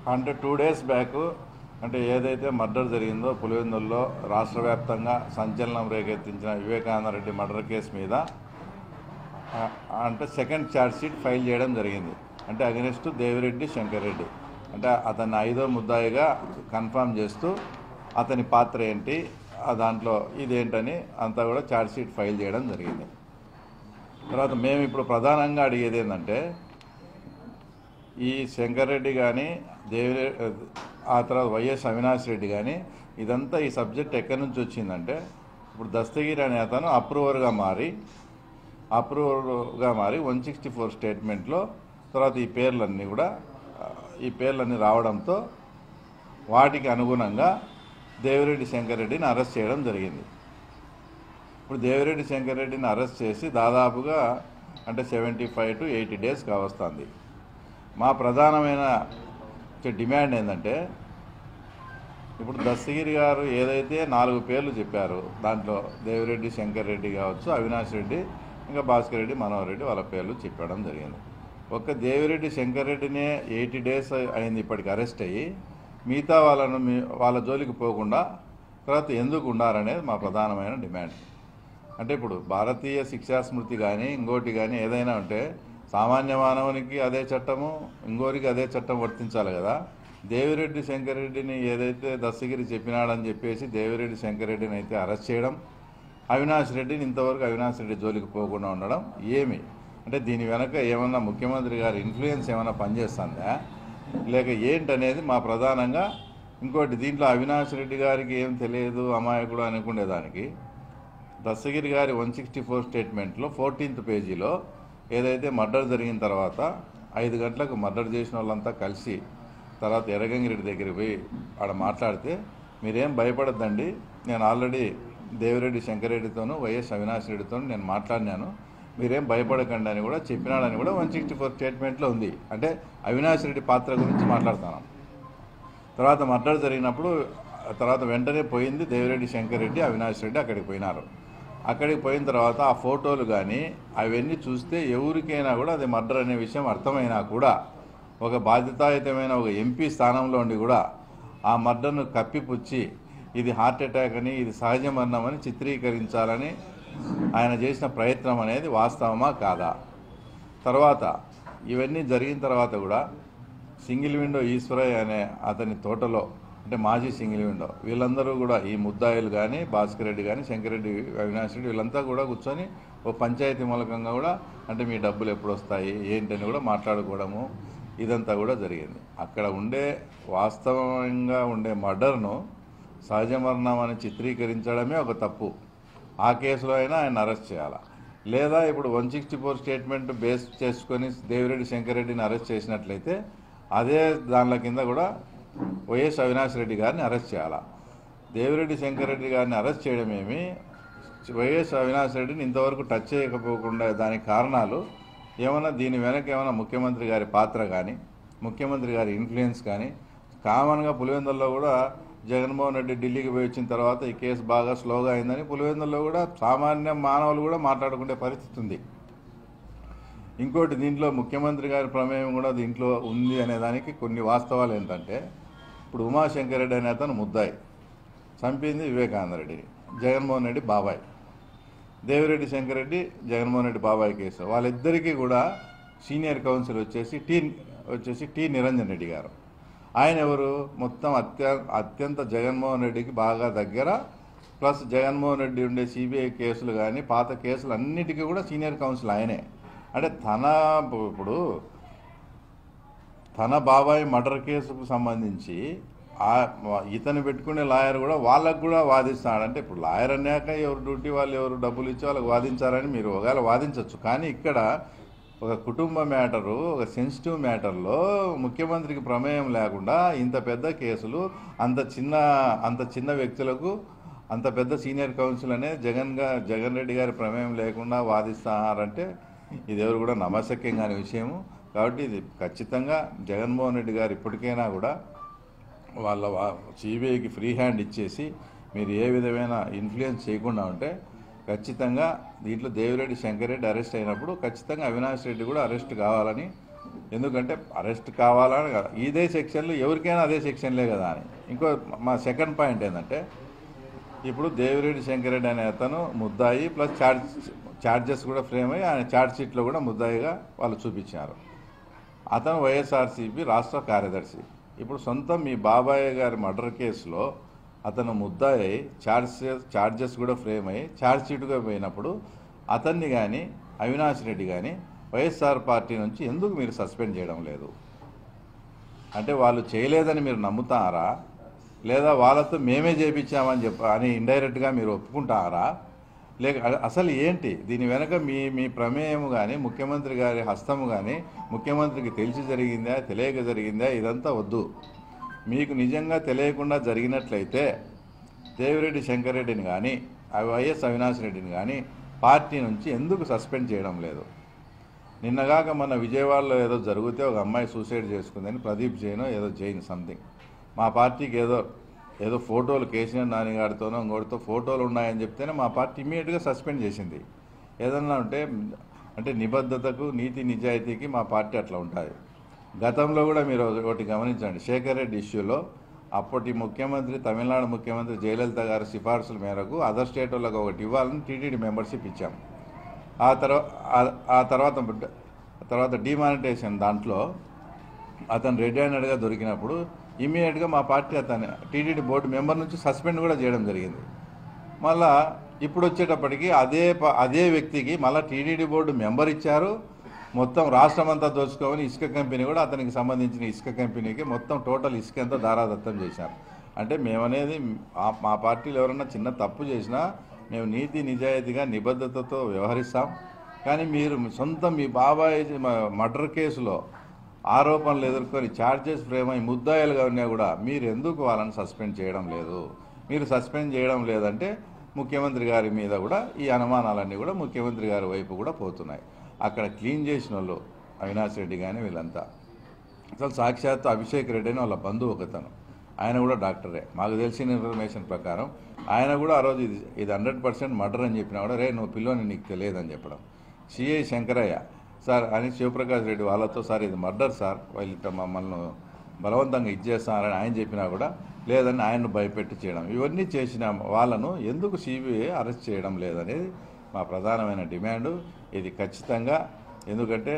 అంటే two days back అంటే ఏదైతే మర్డర్ జరిగిందో పులివెందుల్లో రాష్ట్ర వ్యాప్తంగా సంచలనం రేకెత్తించిన వివేకానంద రెడ్డి మర్డర్ కేసు మీద ఆ, అంటే సెకండ్ ఛార్జ్ షీట్ ఫైల్ చేయడం జరిగింది అంటే అగెనిస్ట్ దేవిరెడ్డి శంకర్ రెడ్డి అంటే అతన్ని ఐదో ముద్దాయిగా కన్ఫర్మ్ చేస్తూ అతని పాత్ర ఏంటి ఆ దాంట్లో ఇదేంటని అంతా కూడా ఛార్జ్ షీట్ ఫైల్ చేయడం జరిగింది తర్వాత మేము ఇప్పుడు ప్రధానంగా అడిగేది ఏంటంటే ఈ శంకర్ రెడ్డి కానీ దేవి ఆ తర్వాత వైఎస్ అవినాష్ రెడ్డి కానీ ఇదంతా ఈ సబ్జెక్ట్ ఎక్కడి నుంచి వచ్చిందంటే ఇప్పుడు దస్తగిరి అనే అతను అప్రూవర్గా మారి అప్రూవర్గా మారి వన్ సిక్స్టీ ఫోర్ స్టేట్మెంట్లో తర్వాత ఈ పేర్లన్నీ కూడా ఆ, ఈ పేర్లన్నీ రావడంతో వాటికి అనుగుణంగా దేవిరెడ్డి శంకర్ రెడ్డిని అరెస్ట్ చేయడం జరిగింది ఇప్పుడు దేవిరెడ్డి శంకర్ రెడ్డిని అరెస్ట్ చేసి దాదాపుగా అంటే seventy five to eighty days కావస్తుంది మా ప్రధానమైన చ- డిమాండ్ ఏంటంటే ఇప్పుడు దస్తగిరి గారు ఏదైతే నాలుగు పేర్లు చెప్పారు దాంట్లో దేవిరెడ్డి శంకర్ రెడ్డి కావచ్చు అవినాష్ రెడ్డి ఇంకా భాస్కర్ రెడ్డి మనోహర్ రెడ్డి వాళ్ళ పేర్లు చెప్పడం జరిగింది ఒక్క దేవిరెడ్డి శంకర్ రెడ్డినే ఎయిటీ డేస్ అయింది ఇప్పటికి అరెస్ట్ అయ్యి మిగతా వాళ్ళను మీ- వాళ్ళ జోలికి పోకుండా తర్వాత ఎందుకు ఉండాలనేది మా ప్రధానమైన డిమాండ్ అంటే ఇప్పుడు భారతీయ శిక్షా స్మృతి కానీ ఇంకోటి కానీ ఏదైనా ఉంటే సామాన్య మానవునికి అదే చట్టము ఇంకోరికి అదే చట్టం వర్తించాలి కదా దేవిరెడ్డి శంకరెడ్డిని ఏదైతే దస్తగిరి చెప్పినాడని చెప్పేసి దేవిరెడ్డి శంకరెడ్డిని అయితే అరెస్ట్ చేయడం అవినాష్ రెడ్డిని ఇంతవరకు అవినాష్ రెడ్డి జోలికి పోకుండా ఉండడం ఏమి అంటే దీని వెనక ఏమన్నా ముఖ్యమంత్రి గారి ఇన్ఫ్లుయెన్స్ ఏమన్నా పనిచేస్తుందా లేక ఏంటనేది మా ప్రధానంగా ఇంకోటి దీంట్లో అవినాష్ రెడ్డి గారికి ఏం తెలియదు అమాయకుడు అనుకునేదానికి దస్తగిరి గారి వన్ సిక్స్టీ ఫోర్ స్టేట్మెంట్లో ఫోర్టీన్త్ పేజీలో ఏదైతే మర్డర్ జరిగిన తర్వాత ఐదు గంటలకు మర్డర్ చేసిన వాళ్ళంతా కలిసి తర్వాత ఎర్రగంగిరెడ్డి దగ్గరికి పోయి ఆడ మాట్లాడితే మీరేం భయపడద్దండి నేను ఆల్రెడీ దేవిరెడ్డి శంకరెడ్డితోనూ వైఎస్ అవినాష్ రెడ్డితోనూ నేను మాట్లాడినాను మీరేం భయపడకండి అని కూడా చెప్పినాడని కూడా వన్ సిక్స్టీ ఫోర్ స్టేట్మెంట్లో ఉంది అంటే అవినాష్ రెడ్డి పాత్ర గురించి మాట్లాడుతున్నాను తర్వాత మర్డర్ జరిగినప్పుడు ఆ తర్వాత వెంటనే పోయింది దేవిరెడ్డి శంకర్ రెడ్డి అవినాష్ రెడ్డి అక్కడికి పోయినారు అక్కడికి పోయిన తర్వాత ఆ ఫోటోలు కానీ అవన్నీ చూస్తే ఎవరికైనా కూడా అది మర్డర్ అనే విషయం అర్థమైనా కూడా ఒక బాధ్యతాయుతమైన ఒక ఎంపీ స్థానంలో ఉండి కూడా ఆ మర్డర్ను కప్పిపుచ్చి ఇది హార్ట్ అటాక్ అని ఇది సహజ మరణం అని చిత్రీకరించాలని ఆయన చేసిన ప్రయత్నం అనేది వాస్తవమా కాదా తర్వాత ఇవన్నీ జరిగిన తర్వాత కూడా సింగిల్ విండో ఈశ్వరయ్య అనే అతని తోటలో అంటే మాజీ సింగిల్ విండో వీళ్ళందరూ కూడా ఈ ముద్దాయిలు కానీ భాస్కర్ రెడ్డి కానీ శంకరెడ్డి అవినాష్ రెడ్డి వీళ్ళంతా కూడా కూర్చొని ఓ పంచాయతీ మూలకంగా కూడా అంటే మీ డబ్బులు ఎప్పుడు వస్తాయి ఏంటని కూడా మాట్లాడుకోవడము ఇదంతా కూడా జరిగింది అక్కడ ఉండే వాస్తవంగా ఉండే మర్డర్ను సహజ మరణం అని చిత్రీకరించడమే ఒక తప్పు ఆ కేసులో అయినా ఆయన అరెస్ట్ చేయాలా లేదా ఇప్పుడు one sixty four statement base చేసుకొని దేవిరెడ్డి శంకరెడ్డిని అరెస్ట్ చేసినట్లయితే అదే దానిల కింద కూడా వైఎస్ అవినాష్ రెడ్డి గారిని అరెస్ట్ చేయాలా దేవిరెడ్డి శంకరెడ్డి గారిని అరెస్ట్ చేయడం ఏమి వైఎస్ అవినాష్ రెడ్డిని ఇంతవరకు టచ్ చేయకపోకుండా దానికి కారణాలు ఏమన్నా దీని వెనక ఏమైనా ముఖ్యమంత్రి గారి పాత్ర కానీ ముఖ్యమంత్రి గారి ఇన్ఫ్లుయెన్స్ కానీ కామన్గా పులివెందుల్లో కూడా జగన్మోహన్ రెడ్డి ఢిల్లీకి పోయి వచ్చిన తర్వాత ఈ కేసు బాగా స్లోగా అయిందని పులివెందుల్లో కూడా సామాన్య మానవులు కూడా మాట్లాడుకునే పరిస్థితి ఉంది ఇంకోటి దీంట్లో ముఖ్యమంత్రి గారి ప్రమేయం కూడా దీంట్లో ఉంది అనే దానికి కొన్ని వాస్తవాలు ఏంటంటే ఇప్పుడు ఉమాశంకర్ రెడ్డి అనే అతను ముద్దాయి చంపింది వివేకానంద రెడ్డిని జగన్మోహన్ రెడ్డి బాబాయ్ దేవిరెడ్డి శంకరెడ్డి జగన్మోహన్ రెడ్డి బాబాయ్ కేసు వాళ్ళిద్దరికీ కూడా సీనియర్ కౌన్సిల్ వచ్చేసి టీ వచ్చేసి టి నిరంజన్ రెడ్డి గారు ఆయన ఎవరు మొత్తం అత్య అత్యంత జగన్మోహన్ రెడ్డికి బాగా దగ్గర ప్లస్ జగన్మోహన్ రెడ్డి ఉండే సిబిఐ కేసులు కానీ పాత కేసులు అన్నిటికీ కూడా సీనియర్ కౌన్సిల్ ఆయనే అంటే తన ఇప్పుడు తన బాబాయ్ మర్డర్ కేసుకు సంబంధించి ఆ ఇతను పెట్టుకునే లాయర్ కూడా వాళ్ళకు కూడా వాదిస్తాడు అంటే ఇప్పుడు లాయర్ అన్నాక ఎవరు డ్యూటీ వాళ్ళు ఎవరు డబ్బులు ఇచ్చి వాళ్ళకి వాదించారని మీరు ఒకవేళ వాదించవచ్చు కానీ ఇక్కడ ఒక కుటుంబ మ్యాటరు ఒక సెన్సిటివ్ మ్యాటర్లో ముఖ్యమంత్రికి ప్రమేయం లేకుండా ఇంత పెద్ద కేసులు అంత చిన్న అంత చిన్న వ్యక్తులకు అంత పెద్ద సీనియర్ కౌన్సిల్ అనేది జగన్ గా జగన్ రెడ్డి గారి ప్రమేయం లేకుండా వాదిస్తారంటే ఇది ఎవరు కూడా నమ్మశక్యం కాని విషయము కాబట్టి ఇది ఖచ్చితంగా జగన్మోహన్ రెడ్డి గారు ఇప్పటికైనా కూడా వాళ్ళ సిబిఐకి ఫ్రీ హ్యాండ్ ఇచ్చేసి మీరు ఏ విధమైన ఇన్ఫ్లుయెన్స్ చేయకుండా ఉంటే ఖచ్చితంగా దీంట్లో దేవిరెడ్డి శంకరెడ్డి అరెస్ట్ అయినప్పుడు ఖచ్చితంగా అవినాష్ రెడ్డి కూడా అరెస్ట్ కావాలని ఎందుకంటే అరెస్ట్ కావాలని కదా ఇదే సెక్షన్లు ఎవరికైనా అదే సెక్షన్లే కదా అని ఇంకో మా సెకండ్ పాయింట్ ఏంటంటే ఇప్పుడు దేవిరెడ్డి శంకరెడ్డి అనే అతను ముద్దాయి ప్లస్ ఛార్జ్ ఛార్జెస్ కూడా ఫ్రేమ్ అయ్యి ఆయన ఛార్జ్ షీట్లో కూడా ముద్దాయిగా వాళ్ళు చూపించారు అతను వైఎస్ఆర్సీపీ రాష్ట్ర కార్యదర్శి ఇప్పుడు సొంతం మీ బాబాయ్ గారి మర్డర్ కేసులో అతను ముద్దాయి ఛార్జెస్ ఛార్జెస్ కూడా ఫ్రేమ్ అయ్యి ఛార్జ్ షీట్గా పోయినప్పుడు అతన్ని కానీ అవినాష్ రెడ్డి కానీ వైఎస్ఆర్ పార్టీ నుంచి ఎందుకు మీరు సస్పెండ్ చేయడం లేదు అంటే వాళ్ళు చేయలేదని మీరు నమ్ముతారా లేదా వాళ్ళతో మేమే చేపించామని చెప్ప అని ఇండైరెక్ట్గా మీరు ఒప్పుకుంటారా లేక అ- అసలు ఏంటి దీని వెనక మీ మీ ప్రమేయం కానీ ముఖ్యమంత్రి గారి హస్తము కానీ ముఖ్యమంత్రికి తెలిసి జరిగిందా తెలియక జరిగిందా ఇదంతా వద్దు మీకు నిజంగా తెలియకుండా జరిగినట్లయితే దేవిరెడ్డి శంకర్రెడ్డిని కానీ వైఎస్ అవినాష్ రెడ్డిని కానీ పార్టీ నుంచి ఎందుకు సస్పెండ్ చేయడం లేదు నిన్నగాక మన విజయవాడలో ఏదో జరిగితే ఒక అమ్మాయి సూసైడ్ చేసుకుందని ప్రదీప్ జైన్ ఏదో జైన్ సంథింగ్ మా పార్టీకి ఏదో ఏదో ఫోటోలు కేసీఆర్ నానిగాడితోనో ఇంకోటితో ఫోటోలు ఉన్నాయని చెప్తేనే మా పార్టీ ఇమీడియట్గా సస్పెండ్ చేసింది ఏదన్నా ఉంటే అంటే నిబద్ధతకు నీతి నిజాయితీకి మా పార్టీ అట్లా ఉంటుంది గతంలో కూడా మీరు ఒకటి గమనించండి శేఖర్ రెడ్డి ఇష్యూలో అప్పటి ముఖ్యమంత్రి తమిళనాడు ముఖ్యమంత్రి జయలలిత గారి సిఫార్సుల మేరకు అదర్ స్టేట్ వాళ్ళకి ఒకటి ఇవ్వాలని టీటీడీ మెంబర్షిప్ ఇచ్చాం ఆ తర్వాత ఆ తర్వాత తర్వాత డిమానిటేషన్ దాంట్లో అతను రెడ్ హ్యాండెడ్గా దొరికినప్పుడు ఇమీడియట్గా మా పార్టీ అతను టీటీడీ బోర్డు మెంబర్ నుంచి సస్పెండ్ కూడా చేయడం జరిగింది మళ్ళా ఇప్పుడు వచ్చేటప్పటికి అదే ప- అదే వ్యక్తికి మళ్ళీ టీటీడీ బోర్డు మెంబర్ ఇచ్చారు మొత్తం రాష్ట్రం అంతా దోచుకోమని ఇసుక కంపెనీ కూడా అతనికి సంబంధించిన ఇసుక కంపెనీకి మొత్తం టోటల్ ఇసుక అంతా దారాదత్తం చేశారు అంటే మేమనేది ఆ- మా పార్టీలో ఎవరన్నా చిన్న తప్పు చేసినా మేము నీతి నిజాయితీగా నిబద్ధతతో వ్యవహరిస్తాం కానీ మీరు మీ సొంతం మీ బాబాయ్ మర్డర్ కేసులో ఆరోపణలు ఎదుర్కొని ఛార్జెస్ ఫ్రేమ్ అయి ముద్దాయిలుగా ఉన్నా కూడా మీరు ఎందుకు వాళ్ళని సస్పెండ్ చేయడం లేదు మీరు సస్పెండ్ చేయడం లేదంటే ముఖ్యమంత్రి గారి మీద కూడా ఈ అనుమానాలన్నీ కూడా ముఖ్యమంత్రి గారి వైపు కూడా పోతున్నాయి అక్కడ క్లీన్ చేసిన వాళ్ళు అవినాష్ రెడ్డి కానీ వీళ్ళంతా అసలు సాక్షాత్ అభిషేక్ రెడ్డి అని వాళ్ళ బంధువు ఒకతను ఆయన కూడా డాక్టరే మాకు తెలిసిన ఇన్ఫర్మేషన్ ప్రకారం ఆయన కూడా ఆ రోజు ఇది ఇది హండ్రెడ్ పర్సెంట్ మర్డర్ అని చెప్పినా కూడా రే నువ్వు పిల్లోని నీకు తెలియదని చెప్పడం సిఐ శంకరయ్య సార్ అని శివప్రకాష్ రెడ్డి వాళ్ళతో సార్ ఇది మర్డర్ సార్ వాళ్ళు ఇట్లా మమ్మల్ని బలవంతంగా ఇచ్చేస్తారని ఆయన చెప్పినా కూడా లేదని ఆయన్ను భయపెట్టి చేయడం ఇవన్నీ చేసిన వాళ్ళను ఎందుకు సిబిఐ అరెస్ట్ చేయడం లేదనేది మా ప్రధానమైన డిమాండు ఇది ఖచ్చితంగా ఎందుకంటే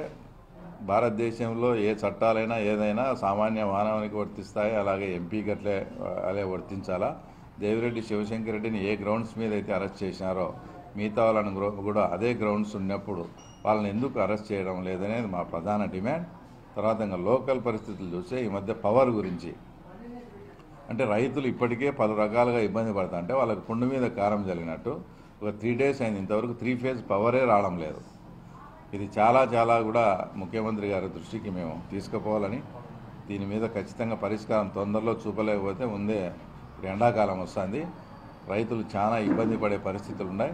భారతదేశంలో ఏ చట్టాలైనా ఏదైనా సామాన్య మానవునికి వర్తిస్తాయి అలాగే ఎంపీకి అట్లే అలాగే వర్తించాలా దేవిరెడ్డి శివశంకర్ రెడ్డిని ఏ గ్రౌండ్స్ మీద అయితే అరెస్ట్ చేసినారో మిగతా వాళ్ళని గ్రౌ- కూడా అదే గ్రౌండ్స్ ఉన్నప్పుడు వాళ్ళని ఎందుకు అరెస్ట్ చేయడం లేదనేది మా ప్రధాన డిమాండ్ తర్వాత ఇంకా లోకల్ పరిస్థితులు చూస్తే ఈ మధ్య పవర్ గురించి అంటే రైతులు ఇప్పటికే పలు రకాలుగా ఇబ్బంది పడతా అంటే వాళ్ళకి పుండు మీద కారం జరిగినట్టు ఒక త్రీ డేస్ అయింది ఇంతవరకు త్రీ ఫేజ్ పవరే రావడం లేదు ఇది చాలా చాలా కూడా ముఖ్యమంత్రి గారి దృష్టికి మేము తీసుకుపోవాలని దీని మీద ఖచ్చితంగా పరిష్కారం తొందరలో చూపలేకపోతే ముందే ఇప్పుడు ఎండాకాలం వస్తుంది రైతులు చాలా ఇబ్బంది పడే పరిస్థితులు ఉన్నాయి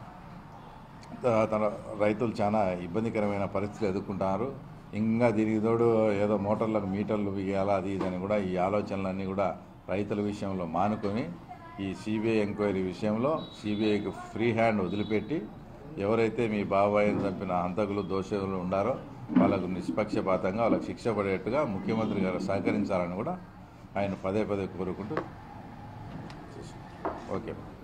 త- తన రైతులు చాలా ఇబ్బందికరమైన పరిస్థితులు ఎదుర్కొంటున్నారు ఇంకా దీనికి తోడు ఏదో మోటార్లకు మీటర్లు ఇవ్వాలా అది ఇది అని కూడా ఈ ఆలోచనలన్నీ కూడా రైతుల విషయంలో మానుకొని ఈ సిబిఐ ఎంక్వైరీ విషయంలో సిబిఐకి ఫ్రీ హ్యాండ్ వదిలిపెట్టి ఎవరైతే మీ బాబాయిని చంపిన హంతకులు దోషులు ఉండారో వాళ్ళకు నిష్పక్షపాతంగా వాళ్ళకి శిక్ష పడేట్టుగా ముఖ్యమంత్రి గారు సహకరించాలని కూడా ఆయన పదే పదే కోరుకుంటూ ఓకే